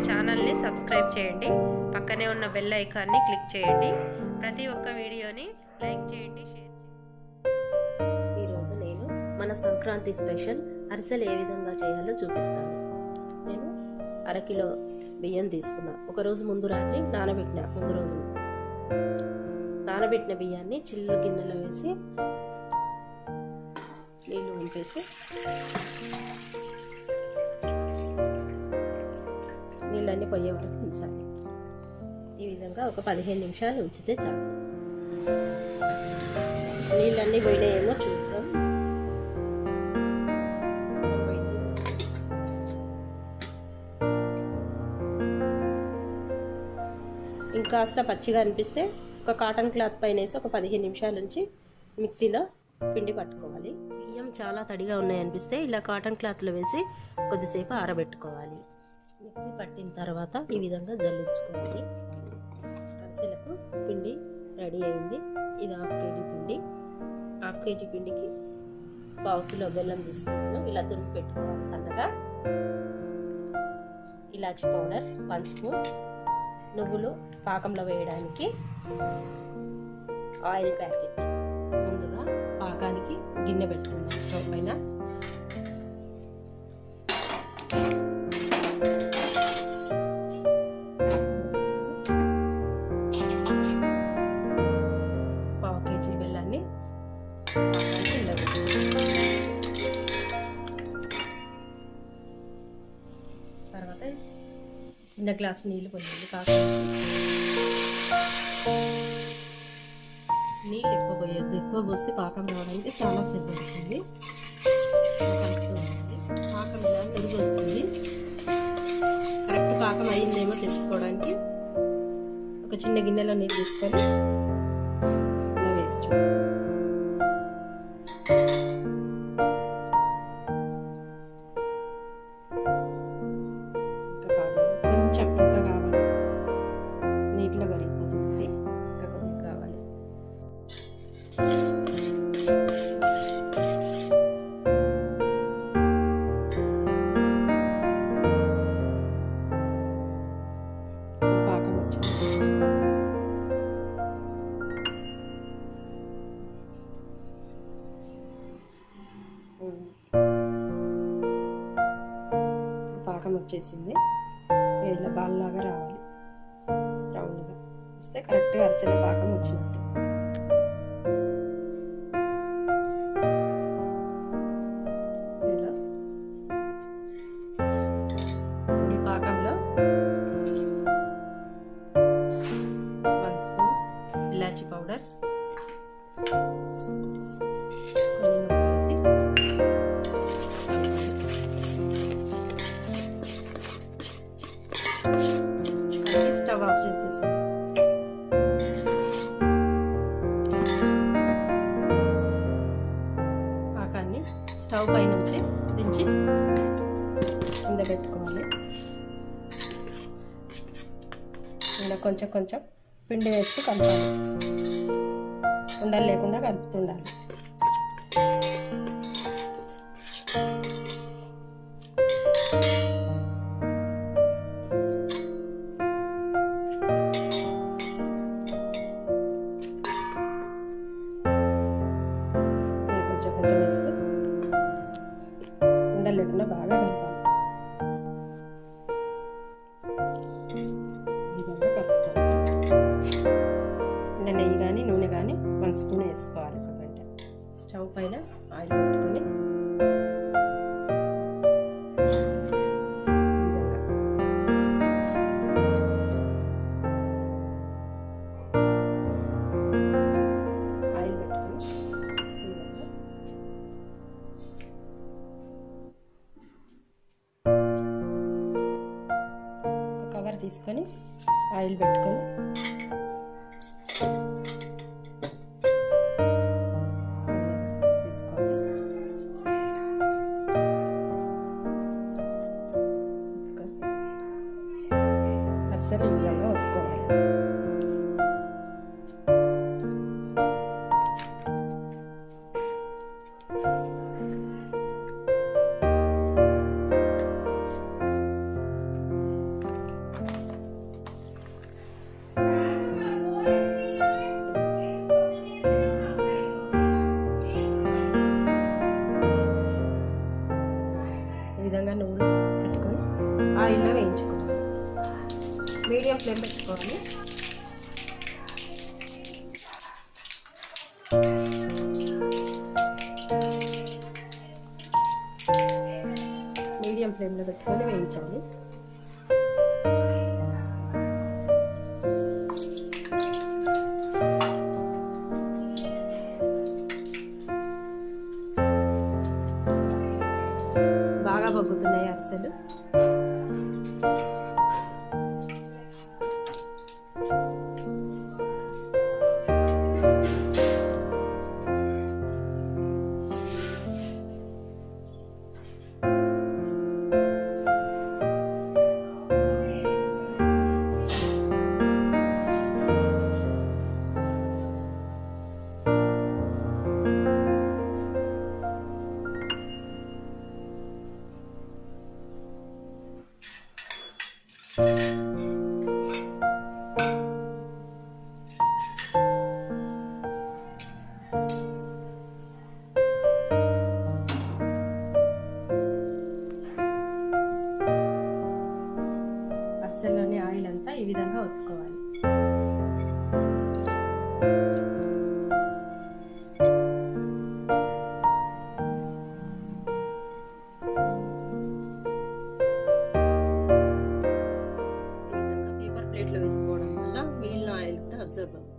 ఛానల్ని సబ్స్క్రైబ్ చేయండి పక్కనే ఉన్న బెల్ ఐకాన్ని క్లిక్ చేయండి ప్రతి ఒక్క వీడియోని లైక్ చేయండి షేర్ చేయండి ఈరోజు నేను మన సంక్రాంతి స్పెషల్ అరిసెలు ఏ విధంగా చేయాలో చూపిస్తాను నేను అరకిలో బియ్యం తీసుకున్నా ఒక రోజు ముందు రాత్రి నానబెట్టిన ముందు రోజు నానబెట్టిన బియ్యాన్ని చిల్లు గిన్నెలో వేసి నీళ్ళు ఉంపేసి నీళ్ళన్నీ పోయే వరకు ఉంచాలి ఈ విధంగా ఒక పదిహేను నిమిషాలు ఉంచితే చాలు నీళ్ళన్నీ పోయినాయేమో చూస్తాం ఇంకాస్త పచ్చిగా అనిపిస్తే ఒక కాటన్ క్లాత్ పైన వేసి ఒక పదిహేను నిమిషాల నుంచి మిక్సీలో పిండి పట్టుకోవాలి బియ్యం చాలా తడిగా ఉన్నాయనిపిస్తే ఇలా కాటన్ క్లాత్లో వేసి కొద్దిసేపు ఆరబెట్టుకోవాలి మిక్సీ పట్టిన తర్వాత ఈ విధంగా జల్లించుకోవాలి అరిసెలకు పిండి రెడీ అయింది ఇది హాఫ్ కేజీ పిండి హాఫ్ కేజీ పిండికి పావు కిలో బెల్లం తీసుకున్నాను ఇలా తురిమి పెట్టుకోవాలి సన్నగా ఇలాచి పౌడర్ వన్ స్పూన్ నువ్వులు పాకంలో వేయడానికి ఆయిల్ ప్యాకెట్ ముందుగా పాకానికి గిన్నె పెట్టుకున్నాను స్టవ్ పైన పావు కేజీ బెల్లాన్ని పాకానికి ఇలా తర్వాత చిన్న గ్లాస్ నీళ్ళు పోయండి కాకపోతే నీళ్ళు ఎక్కువ పోయొద్దు ఎక్కువ పోస్తే పాకం రావడానికి చాలా సేపు పడుతుంది కలుపుతూ ఉండాలి పాకం ఇలా మెరుగు వస్తుంది కరెక్ట్ పాకం అయిందేమో తెలుసుకోవడానికి ఒక చిన్న గిన్నెలో నీళ్ళు తీసుకొని ఇలా వేసి చూడండి ఇంకా కావాలి కొంచెం ఇంకా కావాలి నీటిలో కరిగిపోతుంది ఇంకా కొద్దిగా కావాలి పాకం వచ్చింది ఉమ్. పాకం వచ్చేసింది ఇలా బాల్లాగా రావాలి రౌండ్గా వస్తే కరెక్ట్గా అరిసెల పాకం వచ్చినట్టు ఇలా ఈ పాకంలో వన్ స్పూన్ ఇలాచి పౌడర్ కొన్ని నువ్వులు వేసి కలిపి స్టవ్ ఆఫ్ చేసేసి పాకాన్ని స్టవ్ పై నుంచి దించి కింద పెట్టుకోవాలి ఇలా కొంచెం కొంచెం పిండి వేస్తూ కలపాలి ఉండలు లేకుండా కలుపుతుండాలి ఇలా కొంచెం కొంచెం వేస్తూ ఉండలు లేకుండా బాగా కలపాలి ఈ విధంగా కలుపుకోవాలి ఇలా నెయ్యి కానీ నూనె కానీ వన్ స్పూన్ వేసుకోవాలి ఒక గంట స్టవ్ పైన ఆయిల్ పెట్టుకొని ఈ విధంగా ఆయిల్ పెట్టుకొని ఈ విధంగా ఒక కవర్ తీసుకొని ఆయిల్ పెట్టుకొని తీసుకోవాలి అరిసెలు ఈ విధంగా ఒత్తుకోవాలి ఆయిల్లో వేయించుకోవాలి మీడియం ఫ్లేమ్ పెట్టుకోవాలి మీడియం ఫ్లేమ్లో పెట్టుకొని వేయించాలి బాగా బొగ్గుతున్నాయి అరిసెలు అరిసెల్లోని ఆయిల్ అంతా ఈ విధంగా ఒత్తుకోవాలి ఈ విధంగా పేపర్ ప్లేట్లో వేసుకోవడం వల్ల మిగిలిన ఆయిల్ కూడా అబ్జర్వ్ అవుతుంది